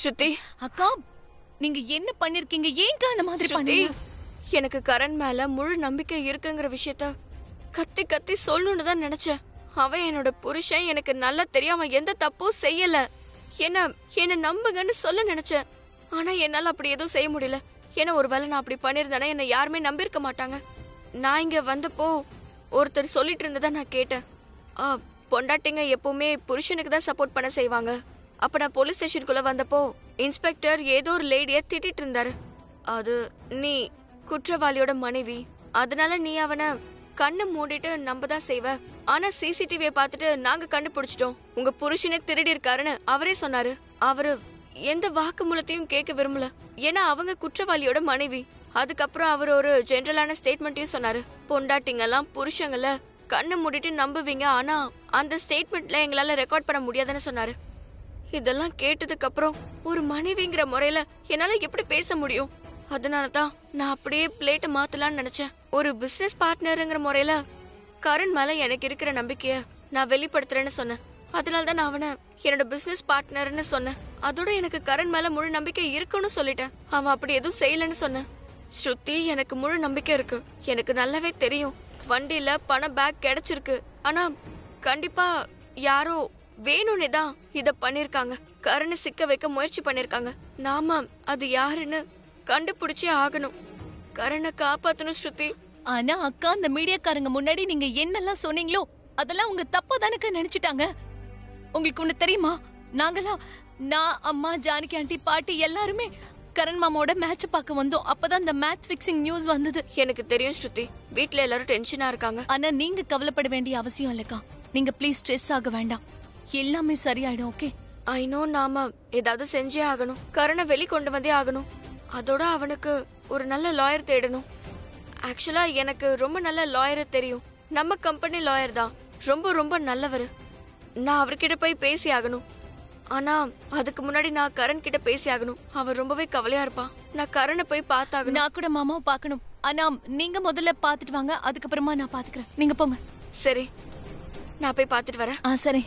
ஸ்ருதி அக்கா நீங்க என்ன பண்ணிருக்கீங்க ஏன்க்கா அந்த மாதிரி ஸ்ருதி பண்ணீங்க எனக்கு கரண் மேல முழு நம்பிக்கை இருக்குங்கிற விஷயத்த கத்தி கத்தி சொல்லணும்னு தான் நினைச்சேன் அவன் என்னோட புருஷன் எனக்கு நல்லா தெரியும் அவன் எந்த தப்பும் செய்யல என்ன என்ன நம்புங்கன்னு சொல்ல நினைச்சேன் ஆனா என்னால அப்படி எதுவும் செய்ய முடியல ஏன்னா ஒருவேளை நான் அப்படி பண்ணிருந்தேன்னா என்ன யாருமே நம்பியிருக்க மாட்டாங்க நான் இங்க வந்தப்போ ஒருத்தர் சொல்லிட்டு இருந்ததா நான் கேட்டேன் ஆ, பொண்டாட்டிங்க எப்பவுமே புருஷனுக்கு தான் சப்போர்ட் பண்ண செய்வாங்க அப்ப நான் போலீஸ் ஸ்டேஷனுக்குள்ள வந்தப்போ இன்ஸ்பெக்டர் ஏதோ ஒரு லேடிய திட்டிட்டு இருந்தாரு அது நீ குற்றவாளியோட மனைவி அதனால நீ அவனை கண்ணை மூடிட்டு நம்ப தான் செய்வ ஆனா சிசிடிவியை பார்த்துட்டு நாங்க கண்டுபிடிச்சிட்டோம் உங்க புருஷனே திருடி இருக்காருன்னு அவரே சொன்னாரு அவரு எந்த வாக்குமூலத்தையும் கேட்க விரும்பல ஏன்னா அவங்க குற்றவாளியோட மனைவி அதுக்கப்புறம் அவர் ஒரு ஜெனரலான ஸ்டேட்மெண்ட்டையும் சொன்னாரு பொண்டாட்டிங்கெல்லாம் புருஷங்கள கண்ணை மூடிட்டு நம்புவீங்க ஆனா அந்த ஸ்டேட்மெண்ட்ல எங்களால ரெக்கார்ட் பண்ண முடியாதுன்னு சொன்னாரு இதெல்லாம் கேட்டதுக்கு அப்புறம் ஒரு மனைவிங்கிற முறையில என்னால எப்படி பேச முடியும் அதனால தான் நான் அப்படியே பிளேட்டை மாத்தலாம்னு நினைச்சேன் ஒரு பிசினஸ் பார்ட்னருங்கிற முறையில கரண் மேல எனக்கு இருக்கிற நம்பிக்கைய நான் வெளிப்படுத்துறேன்னு சொன்னேன் அதனால தான் நான் அவனை என்னோட பிசினஸ் பார்ட்னர்னு சொன்னேன் அதோட எனக்கு கரண் மேல முழு நம்பிக்கை இருக்குன்னு சொல்லிட்டேன் அவன் அப்படி எதுவும் செய்யலன்னு சொன்னேன் ஸ்ருதி எனக்கு முழு நம்பிக்கை இருக்கு எனக்கு நல்லாவே தெரியும் வண்டியில பண பேக் கிடைச்சிருக்கு ஆனா கண்டிப்பா யாரோ வேணும்னே தான் இத பண்ணிருக்காங்க கரணை சிக்க வைக்க முயற்சி பண்ணிருக்காங்க நாம அது யாருன்னு கண்டுபிடிச்சே ஆகணும் கரணை காப்பாத்தணும் ஸ்ருதி ஆனா அக்கா அந்த மீடியாக்காரங்க முன்னாடி நீங்க என்னெல்லாம் சொன்னீங்களோ அதெல்லாம் உங்க தப்பா தானக்க நினைச்சிட்டாங்க உங்களுக்கு ஒண்ணு தெரியுமா நாங்கெல்லாம் நான் அம்மா ஜானகி ஆண்டி பாட்டி எல்லாருமே கரண் மாமாவோட மேட்ச் பார்க்க வந்தோம் அப்பதான் இந்த மேட்ச் ஃபிக்ஸிங் நியூஸ் வந்தது எனக்கு தெரியும் ஸ்ருதி வீட்ல எல்லாரும் டென்ஷனா இருக்காங்க ஆனா நீங்க கவலைப்பட வேண்டிய அவசியம் இல்லக்கா நீங்க ப்ளீஸ் ஸ்ட்ரெஸ் ஆக வேண்டாம் எல்லாமே சரியாயிடும் ஓகே ஐ நோ நாம ஏதாவது செஞ்சே ஆகணும் கரணை வெளி கொண்டு வந்தே ஆகணும் அதோட அவனுக்கு ஒரு நல்ல லாயர் தேடணும் ஆக்சுவலா எனக்கு ரொம்ப நல்ல லாயரை தெரியும் நம்ம கம்பெனி லாயர் தான் ரொம்ப ரொம்ப நல்லவர் நான் அவர்கிட்ட போய் பேசி ஆகணும் ஆனா அதுக்கு முன்னாடி நான் கரண் கிட்ட பேசி ஆகணும் அவர் ரொம்பவே கவலையா இருப்பான் நான் கரனை போய் பார்த்தாகணும் நான் கூட மாமாவை பார்க்கணும் ஆனா நீங்க முதல்ல பாத்துட்டு வாங்க அதுக்கப்புறமா நான் பாத்துக்கிறேன் நீங்க போங்க சரி நான் போய் பார்த்துட்டு வரேன் ஆ சரி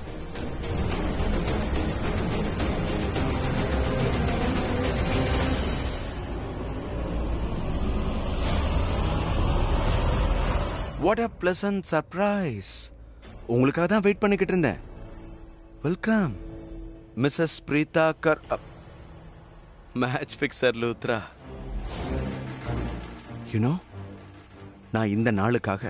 வாட் அ பிளசன்ட் சர்ப்ரைஸ் உங்களுக்காக தான் வெயிட் பண்ணிக்கிட்டு இருந்தேன் வெல்கம் மிஸ்ஸஸ் பிரீதா கர் மேட்ச் ஃபிக்ஸர் லூத்ரா யூனோ நான் இந்த நாளுக்காக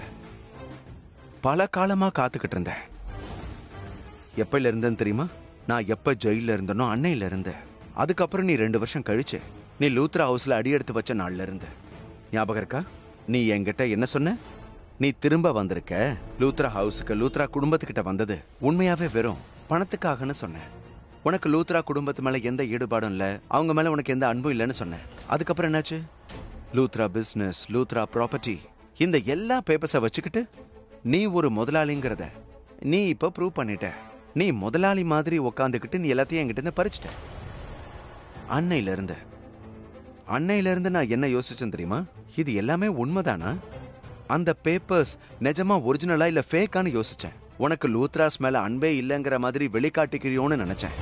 பல காலமா காத்துக்கிட்டு இருந்தேன் எப்பையில இருந்தேன்னு தெரியுமா நான் எப்ப ஜெயில இருந்தனோ அன்னையில இருந்து அதுக்கப்புறம் நீ ரெண்டு வருஷம் கழிச்சு நீ லூத்ரா ஹவுஸ்ல அடி எடுத்து வச்ச நாள்ல இருந்து ஞாபகம் இருக்கா நீ என்கிட்ட என்ன சொன்ன நீ திரும்ப வந்திருக்க லூத்ரா ஹவுஸுக்கு லூத்ரா குடும்பத்துக்கிட்ட வந்தது உண்மையாவே வெறும் பணத்துக்காகன்னு சொன்னேன் உனக்கு லூத்ரா குடும்பத்து மேல எந்த ஈடுபாடும் இல்ல அவங்க மேல உனக்கு எந்த அன்பும் இல்லைன்னு சொன்னேன் அதுக்கப்புறம் என்னாச்சு லூத்ரா பிசினஸ் லூத்ரா ப்ராப்பர்ட்டி இந்த எல்லா பேப்பர்ஸை வச்சுக்கிட்டு நீ ஒரு முதலாளிங்கிறத நீ இப்ப ப்ரூவ் பண்ணிட்ட நீ முதலாளி மாதிரி உக்காந்துக்கிட்டு நீ எல்லாத்தையும் என்கிட்ட இருந்து பறிச்சிட்ட அன்னையில இருந்து அன்னையில இருந்து நான் என்ன யோசிச்சேன் தெரியுமா இது எல்லாமே உண்மைதானா அந்த பேப்பர்ஸ் நிஜமா ஒரிஜினலா இல்ல ஃபேக்கான்னு யோசிச்சேன் உனக்கு லூத்ராஸ் மேல அன்பே இல்லைங்கிற மாதிரி வெளிக்காட்டிக்கிறியோன்னு நினைச்சேன்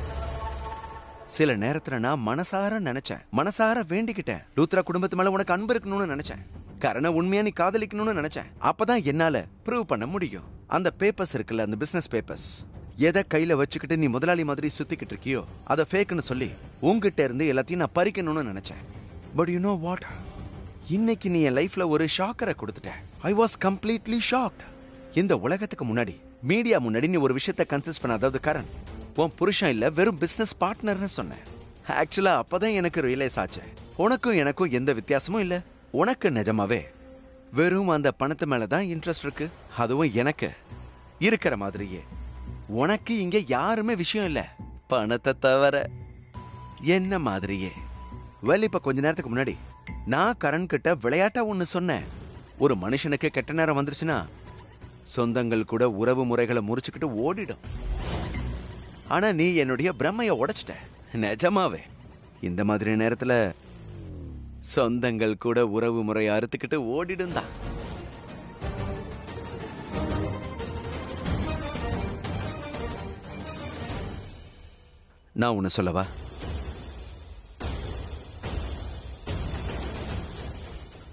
சில நேரத்துல நான் மனசார நினைச்சேன் மனசார வேண்டிக்கிட்டேன் லூத்ரா குடும்பத்து மேல உனக்கு அன்பு இருக்கணும்னு நினைச்சேன் கரண உண்மையா நீ காதலிக்கணும்னு நினைச்சேன் அப்பதான் என்னால ப்ரூவ் பண்ண முடியும் அந்த பேப்பர்ஸ் இருக்குல்ல அந்த பிசினஸ் பேப்பர்ஸ் எதை கையில வச்சுக்கிட்டு நீ முதலாளி மாதிரி சுத்திக்கிட்டு இருக்கியோ அதை ஃபேக்குன்னு சொல்லி உங்ககிட்ட இருந்து எல்லாத்தையும் நான் பறிக்கணும்னு நினைச்சேன் பட் யூ நோ வாட் இன்னைக்கு நீ என் லைஃப்ல ஒரு ஷாக்கரை கொடுத்துட்ட ஐ வாஸ் கம்ப்ளீட்லி ஷாக்ட் இந்த உலகத்துக்கு முன்னாடி மீடியா முன்னாடி நீ ஒரு விஷயத்த கன்சிஸ் பண்ண அதாவது கரண் உன் புருஷன் இல்ல வெறும் பிசினஸ் பார்ட்னர்னு சொன்னேன் ஆக்சுவலா அப்பதான் எனக்கு ரியலைஸ் ஆச்சு உனக்கும் எனக்கும் எந்த வித்தியாசமும் இல்ல உனக்கு நிஜமாவே வெறும் அந்த பணத்து மேல தான் இன்ட்ரெஸ்ட் இருக்கு அதுவும் எனக்கு இருக்கிற மாதிரியே உனக்கு இங்க யாருமே விஷயம் இல்ல பணத்தை தவிர என்ன மாதிரியே வெல் இப்ப கொஞ்ச நேரத்துக்கு முன்னாடி நான் கரண் கிட்ட விளையாட்டா ஒன்னு சொன்னேன் ஒரு மனுஷனுக்கு கெட்ட நேரம் வந்துருச்சுன்னா சொந்தங்கள் கூட உறவு முறைகளை முறிச்சுக்கிட்டு ஓடிடும் ஆனா நீ என்னுடைய பிரம்மைய உடைச்சிட்ட நிஜமாவே இந்த மாதிரி நேரத்துல சொந்தங்கள் கூட உறவு முறையை அறுத்துக்கிட்டு ஓடிடும் தான் நான் உன்னை சொல்லவா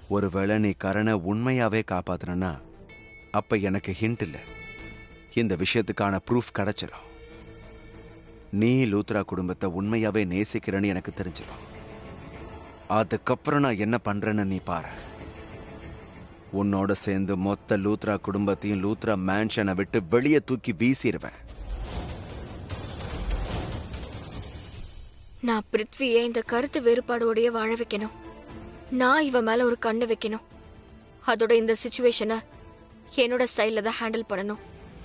ஒருவேளை நீ கரணை உண்மையாவே காப்பாத்துனா அப்ப எனக்கு ஹிண்ட் இல்ல இந்த விஷயத்துக்கான ப்ரூஃப் கிடைச்சிடும் நீ லூத்ரா குடும்பத்தை உண்மையாவே நேசிக்கிறேன்னு எனக்கு தெரிஞ்சிடும் அதுக்கப்புறம் நான் என்ன பண்றேன்னு நீ பாரு உன்னோட சேர்ந்து மொத்த லூத்ரா குடும்பத்தையும் லூத்ரா மேன்ஷனை விட்டு வெளியே தூக்கி வீசிடுவேன் நான் பிருத்வியை இந்த கருத்து வேறுபாடோடயே வாழ வைக்கணும் நான் இவ மேல ஒரு கண்ணு வைக்கணும் அதோட இந்த சுச்சுவேஷனை என்னோட ஸ்டைல்ல தான் ஹேண்டில் பண்ணணும்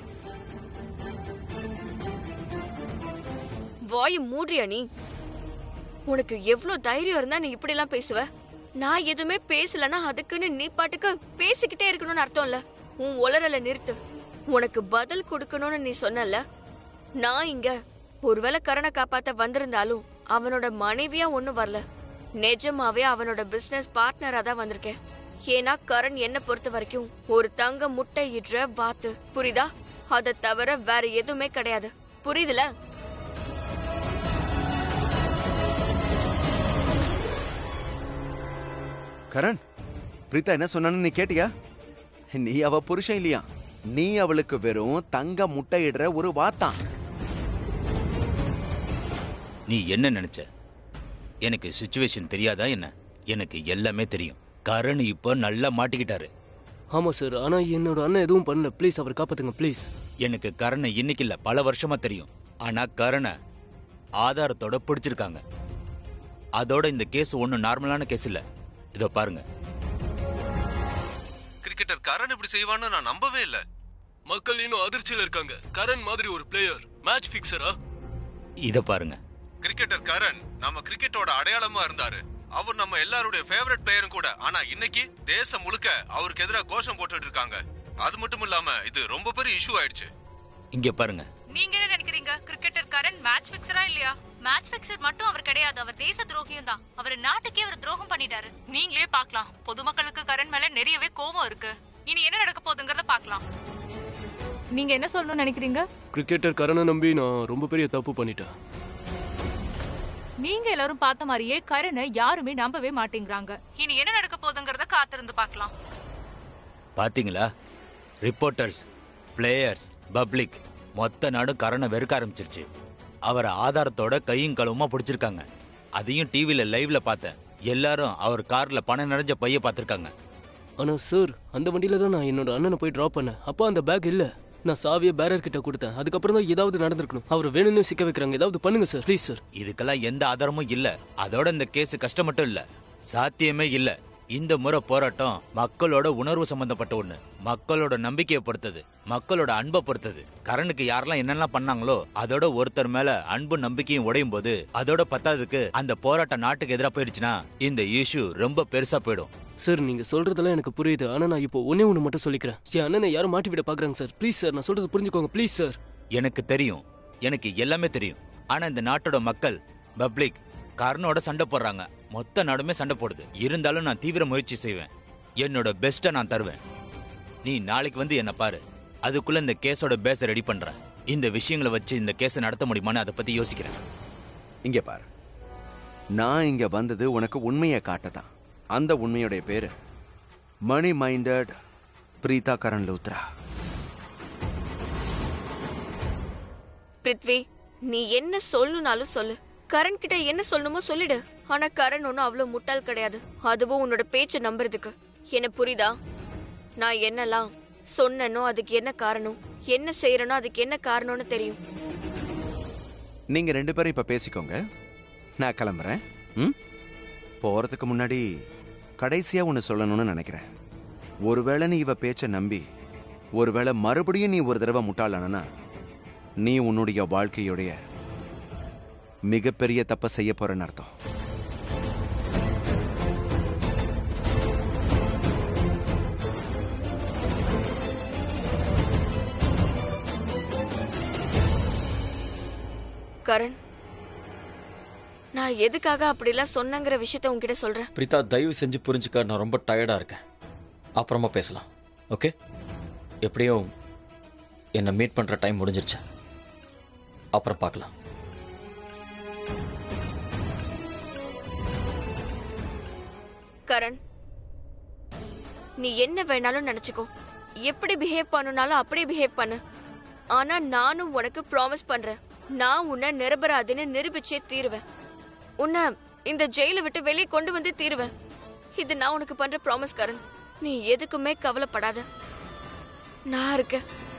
வாய் மூடுறியா நீ உனக்கு எவ்வளவு தைரியம் இருந்தா நீ இப்படி எல்லாம் பேசுவ நான் எதுவுமே பேசலன்னா அதுக்குன்னு நீ பாட்டுக்கு பேசிக்கிட்டே இருக்கணும்னு அர்த்தம் இல்ல உன் உளறல நிறுத்து உனக்கு பதில் கொடுக்கணும்னு நீ சொன்னல நான் இங்க ஒருவேளை கரணை காப்பாத்த வந்திருந்தாலும் அவனோட மனைவியா ஒண்ணும் வரல நிஜமாவே அவனோட பிசினஸ் பார்ட்னரா தான் வந்திருக்கேன் ஏன்னா கரண் என்ன பொறுத்த வரைக்கும் ஒரு தங்க முட்டை இடுற வாத்து புரியுதா அதை தவிர வேற எதுவுமே கிடையாது புரியுதுல கரண் பிரீதா என்ன சொன்னான்னு நீ கேட்டியா நீ அவ புருஷன் இல்லையா நீ அவளுக்கு வெறும் தங்க முட்டையிடுற ஒரு வாத்தான் நீ என்ன நினைச்ச எனக்கு சுச்சுவேஷன் தெரியாதா என்ன எனக்கு எல்லாமே தெரியும் கரண் இப்போ நல்லா மாட்டிக்கிட்டாரு ஆமா சார் ஆனா என்னோட அண்ணன் எதுவும் பண்ணல ப்ளீஸ் அவர் காப்பாத்துங்க ப்ளீஸ் எனக்கு கரணை இன்னைக்கு இல்ல பல வருஷமா தெரியும் ஆனா கரணை ஆதாரத்தோட பிடிச்சிருக்காங்க அதோட இந்த கேஸ் ஒன்றும் நார்மலான கேஸ் இல்ல இதோ பாருங்க கிரிக்கெட்டர் கரண் இப்படி செய்வான்னு நான் நம்பவே இல்ல மக்கள் இன்னும் அதிர்ச்சியில இருக்காங்க கரண் மாதிரி ஒரு பிளேயர் மேட்ச் ஃபிக்ஸரா இத பாருங்க கிரிக்கெட்டர் கரண் நம்ம கிரிக்கெட்டோட அடையாளமா இருந்தாரு அவர் நம்ம எல்லாருடைய ஃபேவரட் பிளேயரும் கூட ஆனா இன்னைக்கு தேசம் முழுக்க அவருக்கு எதிராக கோஷம் போட்டுட்டு இருக்காங்க அது மட்டும் இல்லாம இது ரொம்ப பெரிய இஷ்யூ ஆயிடுச்சு இங்க பாருங்க நீங்க என்ன நினைக்கிறீங்க கிரிக்கெட்டர் கரண் மேட்ச் ஃபிக்ஸரா இல்லையா மேட்ச் ஃபிக்ஸர் மட்டும் அவர் கிடையாது அவர் தேச துரோகியும் தான் அவர் நாட்டுக்கே அவர் துரோகம் பண்ணிட்டாரு நீங்களே பார்க்கலாம் பொதுமக்களுக்கு கரண் மேல நிறையவே கோவம் இருக்கு இனி என்ன நடக்க போகுதுங்கறத பார்க்கலாம் நீங்க என்ன சொல்லணும்னு நினைக்கிறீங்க கிரிக்கெட்டர் கரணை நம்பி நான் ரொம்ப பெரிய தப்பு பண்ணிட்டேன் நீங்க எல்லாரும் பார்த்த மாதிரியே கரணை யாருமே நம்பவே மாட்டேங்கிறாங்க இனி என்ன நடக்க போகுதுங்கறத காத்திருந்து பார்க்கலாம் பாத்தீங்களா ரிப்போர்ட்டர்ஸ் பிளேயர்ஸ் பப்ளிக் மொத்த நாடும் கரணை வெறுக்க ஆரம்பிச்சிருச்சு அவரை ஆதாரத்தோட கையும் களவுமா பிடிச்சிருக்காங்க அதையும் டிவில லைவ்ல பார்த்தேன் எல்லாரும் அவர் கார்ல பணம் நிறைஞ்ச பைய பார்த்திருக்காங்க ஆனா சார் அந்த வண்டியில தான் நான் என்னோட அண்ணனை போய் டிராப் பண்ணேன் அப்போ அந்த பேக் இல்ல நான் சாவியை பேரர் கிட்ட கொடுத்தேன் அதுக்கப்புறம் தான் ஏதாவது நடந்திருக்கணும் அவர் வேணும்னு சிக்க வைக்கிறாங்க ஏதாவது பண்ணுங்க சார் ப்ளீஸ் சார் இதுக்கெல்லாம் எந்த ஆதாரமும் இல்ல அதோட இந்த கேஸ் கஷ்டம் மட்டும் இல்ல சாத்தியமே இல்ல இந்த முறை போராட்டம் மக்களோட உணர்வு சம்பந்தப்பட்ட ஒண்ணு மக்களோட நம்பிக்கையை பொறுத்தது மக்களோட அன்பை பொறுத்தது கரனுக்கு யாரெல்லாம் என்னெல்லாம் பண்ணாங்களோ அதோட ஒருத்தர் மேல அன்பு நம்பிக்கையும் உடையும் போது அதோட பத்தாததுக்கு அந்த போராட்டம் நாட்டுக்கு எதிராக போயிடுச்சுன்னா இந்த இஷ்யூ ரொம்ப பெருசா போயிடும் சார் நீங்க சொல்றதெல்லாம் எனக்கு புரியுது ஆனா நான் இப்போ ஒன்னே ஒன்று மட்டும் சொல்லிக்கிறேன் என் அண்ணனை யாரும் மாட்டி விட பாக்குறாங்க சார் ப்ளீஸ் சார் நான் சொல்றது புரிஞ்சுக்கோங்க ப்ளீஸ் சார் எனக்கு தெரியும் எனக்கு எல்லாமே தெரியும் ஆனா இந்த நாட்டோட மக்கள் பப்ளிக் கர்ணோட சண்டை போடுறாங்க மொத்த நாடுமே சண்டை போடுது இருந்தாலும் நான் தீவிர முயற்சி செய்வேன் என்னோட பெஸ்ட்டை நான் தருவேன் நீ நாளைக்கு வந்து என்ன பாரு அதுக்குள்ள இந்த கேஸோட பேஸை ரெடி பண்றேன் இந்த விஷயங்களை வச்சு இந்த கேஸை நடத்த முடியுமான்னு அதை பத்தி யோசிக்கிறேன் இங்க பாரு நான் இங்க வந்தது உனக்கு உண்மையை காட்டதான் அந்த உண்மையுடைய பேரு மணி மைண்டட் பிரீதா கரண் லூத்ரா பிருத்வி நீ என்ன சொல்லணும்னாலும் சொல்லு கரண் கிட்ட என்ன சொல்லணுமோ சொல்லிடு ஆனா கரண் ஒன்னும் அவ்வளவு முட்டாள் கிடையாது அதுவும் உன்னோட பேச்ச நம்புறதுக்கு என்ன புரியுதா நான் என்னெல்லாம் சொன்னனோ அதுக்கு என்ன காரணம் என்ன செய்யறனோ அதுக்கு என்ன காரணம்னு தெரியும் நீங்க ரெண்டு பேரும் இப்ப பேசிக்கோங்க நான் கிளம்புறேன் ம் போறதுக்கு முன்னாடி கடைசியா ஒன்னு சொல்லணும்னு நினைக்கிறேன் ஒருவேளை நீ இவ பேச்ச நம்பி ஒருவேளை மறுபடியும் நீ ஒரு தடவை முட்டாளானா நீ உன்னுடைய வாழ்க்கையுடைய மிகப்பெரிய தப்ப செய்ய போறேன்னு அர்த்தம் கரண் நான் எதுக்காக அப்படிலாம் சொன்னங்கிற விஷயத்த உன்கிட்ட சொல்றேன் பிரீதா தயவு செஞ்சு புரிஞ்சுக்க நான் ரொம்ப டயர்டா இருக்கேன் அப்புறமா பேசலாம் ஓகே எப்படியும் என்னை மீட் பண்ற டைம் முடிஞ்சிருச்சு அப்புறம் பார்க்கலாம் கரண் நீ என்ன வேணாலும் நினைச்சுக்கோ எப்படி பிஹேவ் பண்ணனாலும் அப்படியே பிஹேவ் பண்ணு ஆனா நானும் உனக்கு ப்ராமிஸ் பண்றேன் நான் உன்னை நிரபராதின்னு நிரூபிச்சே தீருவேன் உன்னை இந்த ஜெயிலை விட்டு வெளியே கொண்டு வந்து தீருவேன் இது நான் உனக்கு பண்ற ப்ராமிஸ் கரண் நீ எதுக்குமே கவலைப்படாத நான் இருக்கேன்